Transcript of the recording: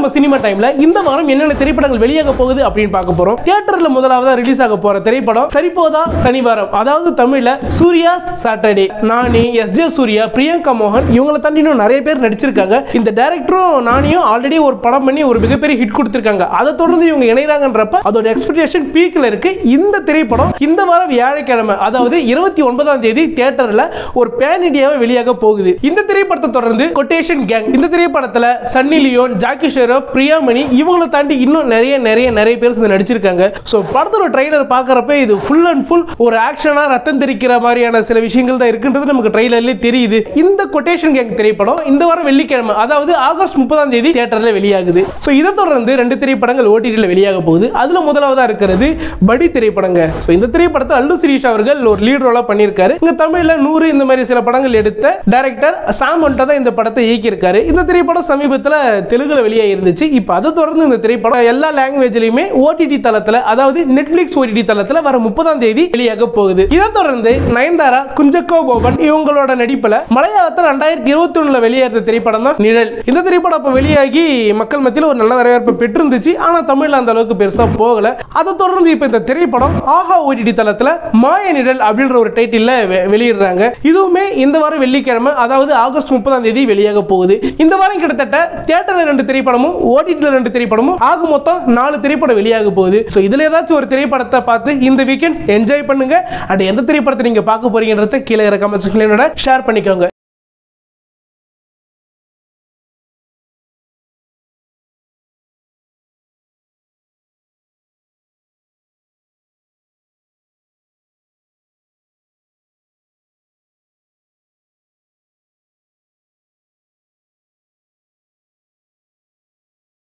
நம்ம சினிமா டைம்ல இந்த வாரம் என்னென்ன திரைப்படங்கள் வெளியாக போகுது அப்படின்னு பார்க்க போறோம் தியேட்டர்ல முதலாவதா ரிலீஸ் ஆக போற திரைப்படம் சரிபோதா சனிவாரம் அதாவது தமிழ்ல Surya Saturday Nani S J Surya Priyanka மோகன் இவங்களை தாண்டி இன்னும் நிறைய பேர் நடிச்சிருக்காங்க இந்த டைரக்டரும் நானியும் ஆல்ரெடி ஒரு படம் பண்ணி ஒரு மிகப்பெரிய ஹிட் கொடுத்திருக்காங்க அதை தொடர்ந்து இவங்க இணைறாங்கன்றப்ப அதோட எக்ஸ்பெக்டேஷன் பீக்ல இருக்கு இந்த திரைப்படம் இந்த வாரம் வியாழக்கிழமை அதாவது இருபத்தி ஒன்பதாம் தேதி தியேட்டர்ல ஒரு பேன் இந்தியாவை வெளியாக போகுது இந்த திரைப்படத்தை தொடர்ந்து கொட்டேஷன் கேங் இந்த திரைப்படத்துல Sunny Leone Jackie Shroff Priyamani இவங்களை தாண்டி இன்னும் நிறைய நிறைய நிறைய பேர் சேர்ந்து நடிச்சிருக்காங்க ஸோ படத்தோட ட்ரைலர் பார்க்குறப்ப இது ஃபுல் அண்ட் ஃபுல் ஒரு ஆக்ஷனா ரத்தம் தெரிக்கிற மாதிரியான சில விஷயங்கள் தான் இருக்குன்றது நமக்கு ட்ரைலர்லேயே தெரியுது இந்த கொட்டேஷன் கேங் திரைப்படம் இந்த வாரம் வெள்ளிக்கிழமை அதாவது ஆகஸ்ட் முப்பதாம் தேதி தியேட்டர்ல வெளியாகுது ஸோ இதை தொடர்ந்து ரெண்டு திரைப்படங்கள் ஓடிடியில் வெளியாக போகுது அதுல முதலாவதா இருக்கிறது படி திரைப்படங்க ஸோ இந்த திரைப்படத்தை அல்லு சிரீஷ் அவர்கள் ஒரு லீட் ரோலா பண்ணியிருக்காரு இங்க தமிழ்ல நூறு இந்த மாதிரி சில படங்கள் எடுத்த டைரக்டர் சாம் ஒன்ட்டா தான் இந்த படத்தை இயக்கியிருக்காரு இந்த திரைப்படம் சமீபத்தில் தெலுங்குல வெளியாக இருந்துச்சு இப்போ அதை தொடர்ந்து இந்த திரைப்படம் எல்லா லாங்குவேஜ்லயுமே ஓடிடி தளத்துல அதாவது நெட்ஃபிளிக்ஸ் ஓடிடி தளத்துல வர முப்பதாம் தேதி வெளியாக போகுது இதை தொடர்ந்து நயன்தாரா குஞ்சக்கோ போபன் இவங்களோட நடிப்புல மலையாளத்தில் ரெண்டாயிரத்தி இருபத்தி ஒண்ணுல வெளியேற திரைப்படம் தான் நிழல் இந்த திரைப்படம் அப்போ வெளியாகி மக்கள் மத்தியில் ஒரு நல்ல வரவேற்பு பெற்றிருந்துச்சு ஆனா தமிழ்ல அந்த அளவுக்கு பெருசா போகல அதை தொடர்ந்து இப்போ இந்த திரைப்படம் ஆஹா ஓடிடி தளத்துல மாய நிழல் அப்படின்ற ஒரு டைட்டில் வெளியிடுறாங்க இதுவுமே இந்த வாரம் வெள்ளிக்கிழமை அதாவது ஆகஸ்ட் முப்பதாம் தேதி வெளியாக போகுது இந்த வாரம் கிட்டத்தட்ட தியேட்டர்ல ரெண்டு திரைப்படமும் ஓடிடியில் ரெண்டு திரைப்படமும் ஆக மொத்தம் நாலு திரைப்படம் வெளியாக போகுது ஸோ இதுல ஏதாச்சும் ஒரு திரைப்படத்தை பார்த்து இந்த வீக்கெண்ட் என்ஜாய் பண்ணுங்க அண்ட் எந்த திரைப்படத்தை நீங்க பார்க்க போறீங்கன்றத கீழே கமெண்ட் செக்ஷன்ல ஷேர் பண்ணிக்கோங்க